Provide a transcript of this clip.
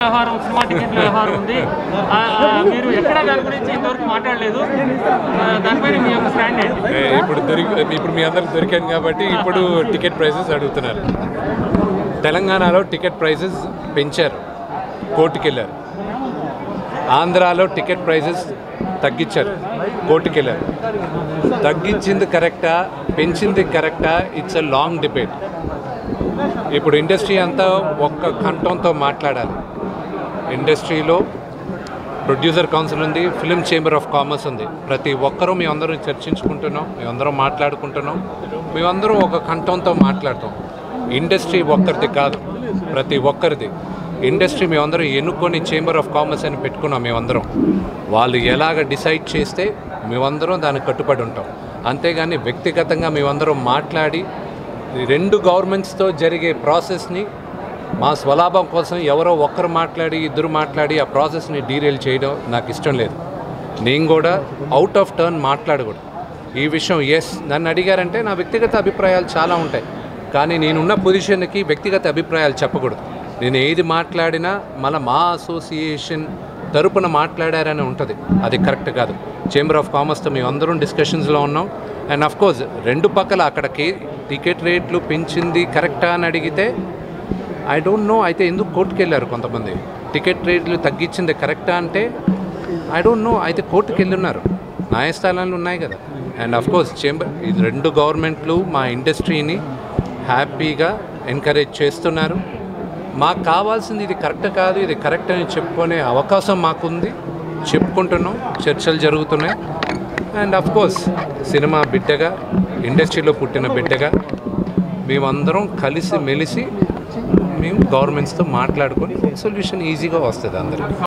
వ్యవహారం సినిమా టికెట్ల వ్యవహారం ఉంది ఆ, ఆ, మీరు ఎక్కడ దాని గురించి ఇంతవరకు మాట్లాడలేదు ఆ, దానిపైన మీ యొక్క స్టాండ్ ఏంటి ఏ, ఇప్పుడు దొరికి ఇప్పుడు మీ అందరికి దొరికాను కాబట్టి ఇప్పుడు టికెట్ ప్రైసెస్ అడుగుతున్నారు తెలంగాణలో టికెట్ ప్రైసెస్ పెంచారు కోర్టుకి వెళ్ళారు ఆంధ్రాలో టికెట్ ప్రైసెస్ తగ్గించారు కోర్టుకి వెళ్ళారు తగ్గించింది కరెక్టా పెంచింది కరెక్టా ఇట్స్ ఎ లాంగ్ డిబేట్ ఇప్పుడు ఇండస్ట్రీ అంతా ఒక్క కంఠంతో మాట్లాడాలి ఇండస్ట్రీలో ప్రొడ్యూసర్ కౌన్సిల్ ఉంది ఫిలిం చేంబర్ ఆఫ్ కామర్స్ ఉంది ప్రతి ఒక్కరూ మేమందరం చర్చించుకుంటున్నాం మేమందరం మాట్లాడుకుంటున్నాం మేమందరం ఒక కంఠంతో మాట్లాడతాం ఇండస్ట్రీ ఒక్కరిది కాదు ప్రతి ఒక్కరిది ఇండస్ట్రీ మేమందరం ఎన్నుకొని చేంబర్ ఆఫ్ కామర్స్ అని పెట్టుకున్నాం మేమందరం వాళ్ళు ఎలాగ డిసైడ్ చేస్తే మేమందరం దానికి కట్టుబడి ఉంటాం అంతేగాని వ్యక్తిగతంగా మేమందరం మాట్లాడి ఈ రెండు గవర్నమెంట్స్తో జరిగే ప్రాసెస్ని మా స్వలాభం కోసం ఎవరో ఒక్కరు మాట్లాడి ఇద్దరు మాట్లాడి ఆ ప్రాసెస్ని డీరేల్ చేయడం నాకు ఇష్టం లేదు నేను కూడా అవుట్ ఆఫ్ టర్న్ మాట్లాడకూడదు ఈ విషయం ఎస్ నన్ను అడిగారంటే నా వ్యక్తిగత అభిప్రాయాలు చాలా ఉంటాయి కానీ నేనున్న పొజిషన్కి వ్యక్తిగత అభిప్రాయాలు చెప్పకూడదు నేను ఏది మాట్లాడినా మళ్ళీ మా అసోసియేషన్ తరపున మాట్లాడారని ఉంటుంది అది కరెక్ట్ కాదు చేంబర్ ఆఫ్ కామర్స్తో మేము అందరం డిస్కషన్స్లో ఉన్నాం అండ్ అఫ్ కోర్స్ రెండు పక్కల అక్కడికి టికెట్ రేట్లు పెంచింది కరెక్టా అని అడిగితే ఐ డోంట్ నో అయితే ఎందుకు కోర్టుకు వెళ్ళారు కొంతమంది టికెట్ రేట్లు తగ్గించింది కరెక్టా అంటే ఐ డోంట్ నో అయితే కోర్టుకు వెళ్ళున్నారు న్యాయస్థానాలు ఉన్నాయి కదా అండ్ అఫ్ కోర్స్ చేంబర్ ఇది రెండు గవర్నమెంట్లు మా ఇండస్ట్రీని హ్యాపీగా ఎంకరేజ్ చేస్తున్నారు మాకు కావాల్సింది ఇది కరెక్ట్ కాదు ఇది కరెక్ట్ అని చెప్పుకునే అవకాశం మాకుంది చెప్పుకుంటున్నాం చర్చలు జరుగుతున్నాయి అండ్ అఫ్ కోర్స్ సినిమా బిడ్డగా ఇండస్ట్రీలో పుట్టిన బిడ్డగా మేమందరం కలిసి మెలిసి మేము గవర్నమెంట్స్తో మాట్లాడుకొని సొల్యూషన్ ఈజీగా వస్తుంది అందరికీ